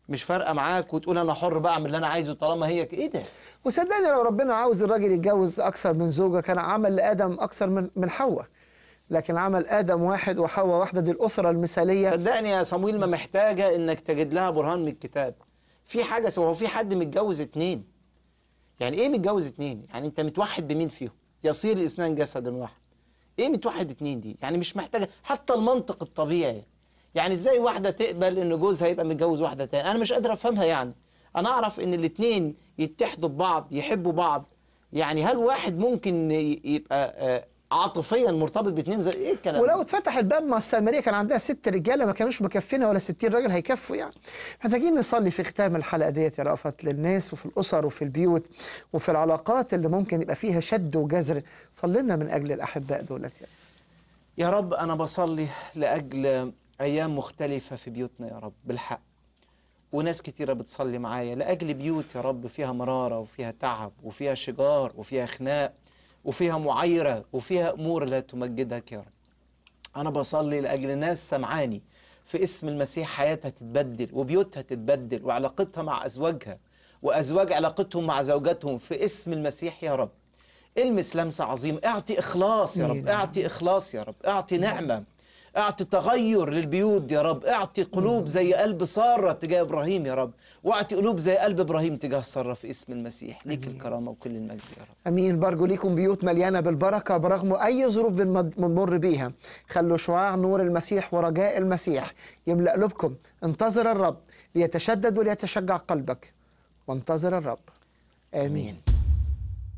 مش فارقه معاك وتقول انا حر بقى اعمل اللي انا عايزه طالما هي ك- ايه ده وصدقني لو ربنا عاوز الراجل يتجوز اكثر من زوجه كان عمل لادم اكثر من من حواء لكن عمل ادم واحد وحواء واحده دي الاسره المثاليه صدقني يا صمويل ما محتاجه انك تجد لها برهان من الكتاب في حاجه سوا هو في حد متجوز اتنين يعني ايه متجوز اتنين يعني انت متوحد بمين فيهم يصير الاثنان جسدا واحد ايه متوحد اتنين دي يعني مش محتاجه حتى المنطق الطبيعي يعني ازاي واحده تقبل ان جوزها يبقى متجوز واحده تاني انا مش قادر افهمها يعني انا اعرف ان الاتنين يتحدوا ببعض يحبوا بعض يعني هل واحد ممكن ي- يبقى آه، عاطفيا مرتبط باتنين زي ايه الكلام ولو ده؟ اتفتح الباب مع السامريه كان عندها ست رجاله ما كانوش مكفينها ولا 60 راجل هيكفوا يعني محتاجين نصلي في ختام الحلقه ديت يا رأفت للناس وفي الاسر وفي البيوت وفي العلاقات اللي ممكن يبقى فيها شد وجزر صلي لنا من اجل الاحباء دولت يعني. يا رب أنا بصلي لأجل أيام مختلفة في بيوتنا يا رب بالحق وناس كتيرة بتصلي معايا لأجل بيوت يا رب فيها مرارة وفيها تعب وفيها شجار وفيها خناق وفيها معايرة وفيها أمور لا تمجدك يا رب أنا بصلي لأجل ناس سمعاني في اسم المسيح حياتها تتبدل وبيوتها تتبدل وعلاقتها مع أزواجها وأزواج علاقتهم مع زوجاتهم في اسم المسيح يا رب المس لمسة عظيمة اعطي إخلاص يا رب آمين. اعطي إخلاص يا رب اعطي نعمة اعطي تغير للبيوت يا رب اعطي قلوب زي قلب سارة تجاه إبراهيم يا رب واعطي قلوب زي قلب إبراهيم تجاه سارة في اسم المسيح ليك الكرامة وكل المجد يا رب امين برجو ليكم بيوت مليانه بالبركه برغم اي ظروف بنمد- بنمر بيها خلوا شعاع نور المسيح ورجاء المسيح يملا قلوبكم انتظر الرب ليتشدد وليتشجع قلبك وانتظر الرب امين, آمين.